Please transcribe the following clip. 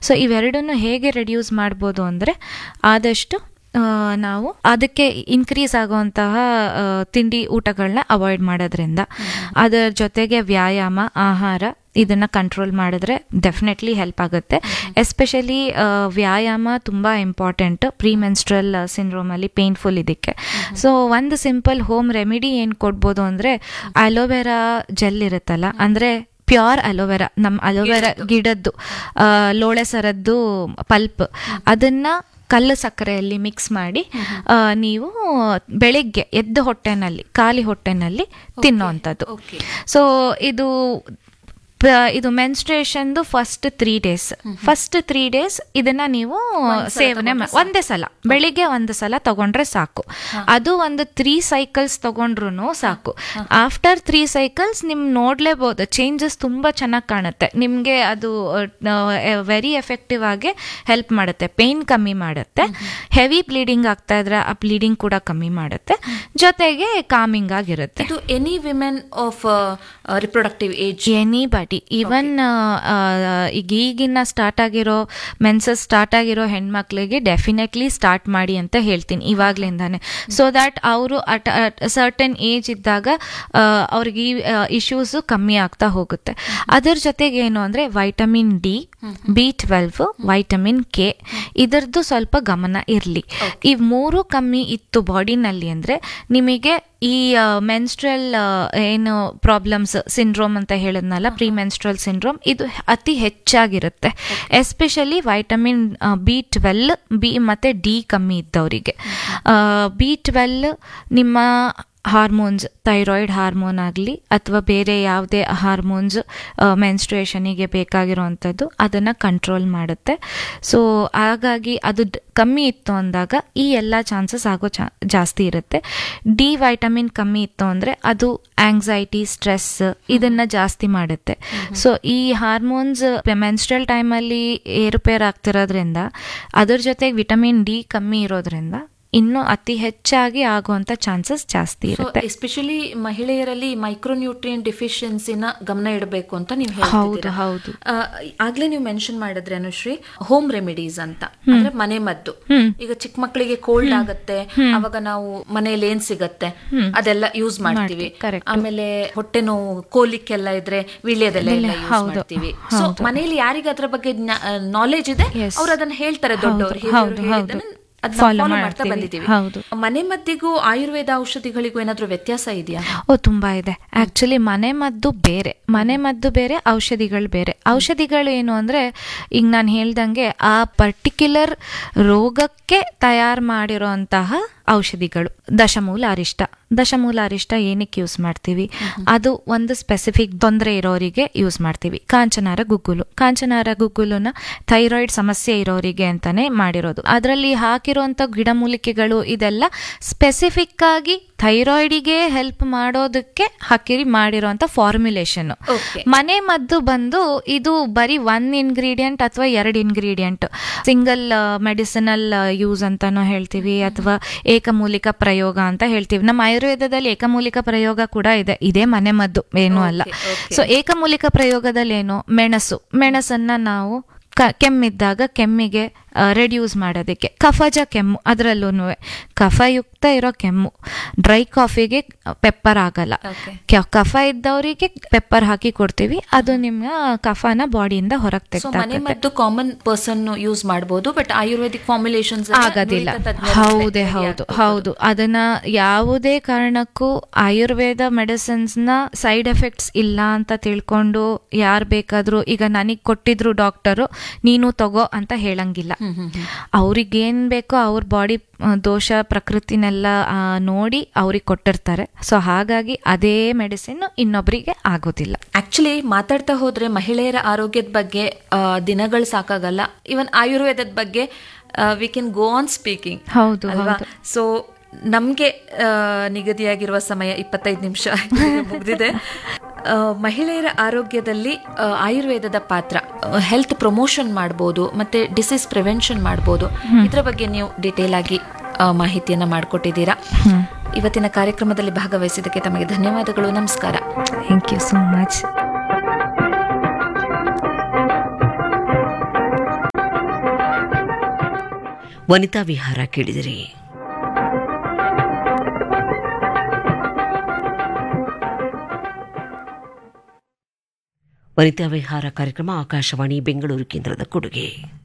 So ಇವೆರಡನ್ನು ಹೇಗೆ reduce ಮಾಡ್ಬೋದು ಅಂದರೆ ಆದಷ್ಟು ಆ, ನಾವು ಅದಕ್ಕೆ ಇನ್ಕ್ರೀಸ್ ಆಗುವಂತಹ ಆ, ತಿಂಡಿ ಊಟಗಳನ್ನ ಅವಾಯ್ಡ್ ಮಾಡೋದ್ರಿಂದ ಅದರ ಜೊತೆಗೆ ವ್ಯಾಯಾಮ ಆಹಾರ ಇದನ್ನ ಕಂಟ್ರೋಲ್ ಮಾಡಿದ್ರೆ ಡೆಫಿನೆಟ್ಲಿ ಹೆಲ್ಪ್ ಆಗುತ್ತೆ ಎಸ್ಪೆಷಲಿ ವ್ಯಾಯಾಮ ತುಂಬ ಇಂಪಾರ್ಟೆಂಟ್ ಪ್ರೀ ಮೆನ್ಸ್ಟ್ರಲ್ ಸಿಂಡ್ರೋಮಲ್ಲಿ ಪೇನ್ಫುಲ್ ಇದಕ್ಕೆ ಸೊ ಒಂದು ಸಿಂಪಲ್ ಹೋಮ್ ರೆಮಿಡಿ ಏನು ಕೊಡ್ಬೋದು ಅಂದರೆ ಅಲೋವೆರಾ ಜೆಲ್ ಇರುತ್ತಲ್ಲ ಅಂದರೆ ಪ್ಯೂರ್ ಅಲೋವೆರಾ ನಮ್ಮ ಅಲೋವೆರಾ ಗಿಡದ್ದು ಆ, ಲೋಳೆ ಸರದ್ದು ಪಲ್ಪ್ ಅದನ್ನ ಕಲ್ಲು ಸಕ್ಕರೆಯಲ್ಲಿ ಮಿಕ್ಸ್ ಮಾಡಿ ಆ, ನೀವು ಬೆಳಿಗ್ಗೆ ಎದ್ದ ಹೊಟ್ಟೆನಲ್ಲಿ ಖಾಲಿ ಹೊಟ್ಟೆನಲ್ಲಿ ತಿನ್ನೋವಂಥದ್ದು ಓಕೆ ಸೊ ಇದು ಪ- ಇದು ಮೆನ್ಸ್ಟ್ರೇಷನ್ದು first three days first three days ಇದನ್ನ ನೀವು ಸೇವನೆ ಮಾ- ಒಂದೇ ಸಲ ಬೆಳಿಗ್ಗೆ ಒಂದು ಸಲ ತಗೊಂಡ್ರೆ ಸಾಕು ಅದು ಒಂದು ತ್ರೀ ಸೈಕಲ್ಸ್ ತಗೊಂಡ್ರು ಸಾಕು ಆಫ್ಟರ್ ತ್ರೀ ಸೈಕಲ್ಸ್ ನಿಮ್ ನೋಡ್ಲೇಬಹುದು ಚೇಂಜಸ್ ತುಂಬಾ ಚೆನ್ನಾಗಿ ಕಾಣುತ್ತೆ ನಿಮ್ಗೆ ಅದು ವೆರಿ ಎಫೆಕ್ಟಿವ್ ಆಗಿ ಹೆಲ್ಪ್ ಮಾಡುತ್ತೆ ಪೇನ್ ಕಮ್ಮಿ ಮಾಡುತ್ತೆ ಹೆವಿ ಬ್ಲೀಡಿಂಗ್ ಆಗ್ತಾ ಇದ್ರೆ ಆ ಬ್ಲೀಡಿಂಗ್ ಕೂಡ ಕಮ್ಮಿ ಮಾಡುತ್ತೆ ಜೊತೆಗೆ ಕಾಮಿಂಗ್ ಆಗಿರುತ್ತೆ ಇದು any women of reproductive age anybody even ಈಗ ಈಗಿನ ಸ್ಟಾರ್ಟ್ ಆಗಿರೋ ಮೆನ್ಸಸ್ ಸ್ಟಾರ್ಟ್ ಆಗಿರೋ ಹೆಣ್ಮಕ್ಳಿಗೆ ಡೆಫಿನೆಟ್ಲಿ ಸ್ಟಾರ್ಟ್ ಮಾಡಿ ಅಂತ ಹೇಳ್ತೀನಿ ಇವಾಗ್ಲಿಂದಾನೆ ಸೊ ದ್ಯಾಟ್ ಅವರು ಅಟ್ ಸರ್ಟನ್ ಏಜ್ ಇದ್ದಾಗ ಆ, ಅವ್ರಿಗೆ ಈ ಇಶ್ಯೂಸ್ ಕಮ್ಮಿ ಆಗ್ತಾ ಹೋಗುತ್ತೆ ಅದರ ಜೊತೆಗೆ ಏನು ಅಂದ್ರೆ vitamin D B twelve vitamin K ಇದರದ್ದು ಸ್ವಲ್ಪ ಗಮನ ಇರಲಿ ಈ ಮೂರು ಕಮ್ಮಿ ಇತ್ತು ಬಾಡಿನಲ್ಲಿ ಅಂದ್ರೆ ನಿಮಗೆ ಈ ಮೆನ್ಸ್ಟ್ರಲ್ ಏನು ಪ್ರಾಬ್ಲಮ್ಸ್ ಸಿಂಡ್ರೋಮ್ ಅಂತ ಹೇಳಿದ್ನಲ್ಲ ಪ್ರೀ ಮೆನ್ಸ್ಟ್ರಲ್ ಸಿಂಡ್ರೋಮ್ ಇದು ಅತಿ ಹೆಚ್ಚಾಗಿರುತ್ತೆ especially vitamin B twelve B ಮತ್ತೆ ಡಿ ಕಮ್ಮಿ ಇದ್ದವರಿಗೆ ಬಿ ಟ್ವೆಲ್ ನಿಮ್ಮ ಹಾರ್ಮೋನ್ಸ್ ಥೈರಾಯ್ಡ್ ಹಾರ್ಮೋನ್ ಆಗಲಿ ಅಥವಾ ಬೇರೆ ಯಾವುದೇ ಹಾರ್ಮೋನ್ಸ್ ಮೆನ್ಸ್ಟ್ರೇಷನಿಗೆ ಬೇಕಾಗಿರೋವಂಥದ್ದು ಅದನ್ನು ಕಂಟ್ರೋಲ್ ಮಾಡುತ್ತೆ ಸೊ ಹಾಗಾಗಿ ಅದು ಡ್- ಕಮ್ಮಿ ಇತ್ತು ಅಂದಾಗ ಈ ಎಲ್ಲ ಚಾನ್ಸಸ್ ಆಗೋ ಚಾ ಜಾಸ್ತಿ ಇರುತ್ತೆ ಡಿ ವೈಟಮಿನ್ ಕಮ್ಮಿ ಇತ್ತು ಅಂದರೆ ಅದು ಆಂಗ್ಸೈಟಿ ಸ್ಟ್ರೆಸ್ ಇದನ್ನ ಜಾಸ್ತಿ ಮಾಡುತ್ತೆ ಸೊ ಈ ಹಾರ್ಮೋನ್ಸ್ ಮೆನ್ಸ್ಟ್ರಲ್ ಟೈಮಲ್ಲಿ ಏರುಪೇರು ಆಗ್ತಿರೋದ್ರಿಂದ ಅದ್ರ ಜೊತೆಗೆ ವಿಟಮಿನ್ ಡಿ ಕಮ್ಮಿ ಇರೋದ್ರಿಂದ ಇನ್ನೂ ಅತಿ ಹೆಚ್ಚಾಗಿ ಆಗುವಂತ ಚಾನ್ಸಸ್ ಜಾಸ್ತಿ ಸೊ ಇರುತ್ತೆ ಎಸ್ಪೆಷಲಿ ಮಹಿಳೆಯರಲ್ಲಿ ಮೈಕ್ರೋನ್ಯೂಟ್ರಿಯನ್ ಡಿಫಿಷಿಯನ್ಸಿನ ಗಮನ ಇಡಬೇಕು ಅಂತ ನೀವು ಹೌದು ಹೇಳ್ತಿದ್ದೀರಾ ಹೌದು ಆ, ಆಗ್ಲೇ ನೀವು ಮೆನ್ಷನ್ ಮಾಡಿದ್ರೆ ಅನುಶ್ರೀ ಹೋಮ್ ರೆಮಿಡೀಸ್ ಅಂತ ಅಂದ್ರೆ ಮನೆ ಮದ್ದು ಈಗ ಚಿಕ್ಕ ಮಕ್ಕಳಿಗೆ ಕೋಲ್ಡ್ ಆಗತ್ತೆ ಅವಾಗ ನಾವು ಮನೆಯಲ್ಲಿ ಏನ್ ಸಿಗತ್ತೆ ಅದೆಲ್ಲ ಯೂಸ್ ಮಾಡ್ತೀವಿ correct. ಆಮೇಲೆ ಹೊಟ್ಟೆ ನೋವು ಕೋಲಿಕ್ಕೆಲ್ಲ ಇದ್ರೆ ವೀಳ್ಯದೆಲೆ ಎಲ್ಲ ಯೂಸ್ ಹೌದು, ಮಾಡ್ತೀವಿ ಸೊ ಮನೆಯಲ್ಲಿ ಯಾರಿಗೆ ಅದ್ರ ಬಗ್ಗೆ ನಾಲೆಜ್ ಇದೆ Yes. ಅವ್ರು ಅದನ್ನ ಹೇಳ್ತಾರೆ ದೊಡ್ಡವರು ಹೌದು, ಹೌದು, ಹೌದು. Follow ಫಾಲೋ ಮಾಡ್ತಾ ಮಾಡ್ತೀವಿ. ಬಂದಿದ್ದೀವಿ ಹೌದು. ಮನೆ ಮದ್ದಿಗೂ ಆಯುರ್ವೇದ ಔಷಧಿಗಳಿಗೂ ಏನಾದ್ರೂ ವ್ಯತ್ಯಾಸ ಇದೆಯಾ ಓ ತುಂಬಾ ಇದೆ ಆಕ್ಚುಲಿ ಮನೆ ಮದ್ದು ಬೇರೆ ಮನೆ ಮದ್ದು ಬೇರೆ ಔಷಧಿಗಳು ಬೇರೆ ಔಷಧಿಗಳು ಏನು ಅಂದ್ರೆ ಈಗ ನಾನು ಹೇಳ್ದಂಗೆ ಆ ಪರ್ಟಿಕ್ಯುಲರ್ ರೋಗಕ್ಕೆ ತಯಾರು ಮಾಡಿರೋಂತಹ ಔಷಧಿಗಳು ದಶಮೂಲ ಅರಿಷ್ಟ ದಶಮೂಲ ಅರಿಷ್ಟ ಏನಕ್ಕೆ ಯೂಸ್ ಮಾಡ್ತೀವಿ ಅದು ಒಂದು ಸ್ಪೆಸಿಫಿಕ್ ತೊಂದರೆ ಇರೋರಿಗೆ ಯೂಸ್ ಮಾಡ್ತೀವಿ ಕಾಂಚನಾರ ಗುಗ್ಗುಲು ಕಾಂಚನಾರ ಗುಗ್ಗುಲುನ ಥೈರಾಯ್ಡ್ ಸಮಸ್ಯೆ ಇರೋರಿಗೆ ಅಂತಾನೆ ಮಾಡಿರೋದು ಅದರಲ್ಲಿ ಹಾಕಿರುವಂತ ಗಿಡಮೂಲಿಕೆಗಳು ಇದೆಲ್ಲ ಸ್ಪೆಸಿಫಿಕ್ ಆಗಿ ಥೈರಾಯ್ಡಿಗೆ ಹೆಲ್ಪ್ ಮಾಡೋದಕ್ಕೆ ಹಾಕಿರಿ ಮಾಡಿರೋಂಥ ಫಾರ್ಮುಲೇಷನ್ Okay. ಮನೆ ಮದ್ದು ಬಂದು ಇದು ಬರೀ ಒನ್ ಇಂಗ್ರೀಡಿಯಂಟ್ ಅಥವಾ ಎರಡು ಇಂಗ್ರೀಡಿಯಂಟ್ ಸಿಂಗಲ್ ಮೆಡಿಸಿನಲ್ ಯೂಸ್ ಅಂತಾನೂ ಹೇಳ್ತೀವಿ ಅಥವಾ ಏಕಮೂಲಿಕ ಪ್ರಯೋಗ ಅಂತ ಹೇಳ್ತೀವಿ ನಮ್ಮ ಆಯುರ್ವೇದದಲ್ಲಿ ಏಕಮೂಲಿಕ ಪ್ರಯೋಗ ಕೂಡ ಇದೆ ಇದೇ ಮನೆ ಮದ್ದು ಏನೂ ಅಲ್ಲ Okay, okay. ಸೊ ಏಕಮೂಲಿಕ ಪ್ರಯೋಗದಲ್ಲಿ ಏನು ಮೆಣಸು ಮೆಣಸನ್ನ ನಾವು ಕ- ಕೆಮ್ಮಿದ್ದಾಗ ಕೆಮ್ಮಿಗೆ ರೆಡ್ಯೂಸ್ ಮಾಡೋದಕ್ಕೆ ಕಫಜ ಕೆಮ್ಮು ಅದರಲ್ಲೂ ಕಫಯುಕ್ತ ಇರೋ ಕೆಮ್ಮು ಡ್ರೈ ಕಾಫಿಗೆ ಪೆಪ್ಪರ್ ಆಗಲ್ಲ Okay. ಕ- ಕಫ ಇದ್ದವರಿಗೆ ಪೆಪ್ಪರ್ ಹಾಕಿ ಕೊಡ್ತೀವಿ ಅದು ನಿಮ್ಮ ಕಫನ ಬಾಡಿಯಿಂದ ಹೊರಗೆ ಸೊ ಮನೆ ತೆಗ್ದಾಕತ್ತೆ ಮದ್ದು ಕಾಮನ್ ಪರ್ಸನ್ ಯೂಸ್ ಮಾಡಬಹುದು ಬಟ್ ಆಯುರ್ವೇದಿಕ್ ಫಾರ್ಮುಲೇಷನ್ಸ್ ಆಗೋದಿಲ್ಲ ಹೌದೇ ಹೌದು ಹೌದು ಅದನ್ನ ಯಾವುದೇ ಕಾರಣಕ್ಕೂ ಆಯುರ್ವೇದ ಮೆಡಿಸಿನ್ಸ್ ನ ಸೈಡ್ ಎಫೆಕ್ಟ್ಸ್ ಇಲ್ಲ ಅಂತ ತಿಳ್ಕೊಂಡು ಯಾರು ಬೇಕಾದ್ರೂ ಈಗ ನನಗೆ ಕೊಟ್ಟಿದ್ರು ಡಾಕ್ಟರು ನೀನು ತಗೋ ಅಂತ ಹೇಳಂಗಿಲ್ಲ ಅವ್ರಿಗೇನ್ ಬೇಕೋ ಅವ್ರ ಬಾಡಿ ದೋಷ ಪ್ರಕೃತಿನೆಲ್ಲ ಆ, ನೋಡಿ ಅವ್ರಿಗೆ ಕೊಟ್ಟಿರ್ತಾರೆ ಸೊ ಹಾಗಾಗಿ ಅದೇ ಮೆಡಿಸಿನ್ ಇನ್ನೊಬ್ರಿಗೆ ಆಗೋದಿಲ್ಲ ಆಕ್ಚುಲಿ ಮಾತಾಡ್ತಾ ಹೋದ್ರೆ ಮಹಿಳೆಯರ ಆರೋಗ್ಯದ ಬಗ್ಗೆ ದಿನಗಳು ಸಾಕಾಗಲ್ಲ ಇವನ್ ಆಯುರ್ವೇದದ ಬಗ್ಗೆ we can go on speaking ಹೌದು, ಅಲ್ವಾ ಹೌದು. ಸೊ ನಮಗೆ ನಿಗದಿಯಾಗಿರುವ ಸಮಯ ಇಪ್ಪತ್ತೈದು ನಿಮಿಷ ಮುಗಿದಿದೆ ಆ, ಮಹಿಳೆಯರ ಆರೋಗ್ಯದಲ್ಲಿ ಆ, ಆಯುರ್ವೇದದ ಪಾತ್ರ ಹೆಲ್ತ್ ಪ್ರಮೋಷನ್ ಮಾಡ್ಬೋದು ಮತ್ತೆ ಡಿಸೀಸ್ ಪ್ರಿವೆನ್ಷನ್ ಮಾಡ್ಬೋದು ಇದರ ಬಗ್ಗೆ ನೀವು ಡಿಟೇಲ್ ಆಗಿ ಆ, ಮಾಹಿತಿಯನ್ನ ಮಾಡಿಕೊಟ್ಟಿದ್ದೀರಾ ಇವತ್ತಿನ ಕಾರ್ಯಕ್ರಮದಲ್ಲಿ ಭಾಗವಹಿಸಿದ್ದಕ್ಕೆ ತಮಗೆ ಧನ್ಯವಾದಗಳು ನಮಸ್ಕಾರ thank you so much Vanitha Vihara ಕೇಳಿದಿರಿ ವನಿತಾ ವಿಹಾರ ಕಾರ್ಯಕ್ರಮ ಆಕಾಶವಾಣಿ ಬೆಂಗಳೂರು ಕೇಂದ್ರದ ಕೊಡುಗೆ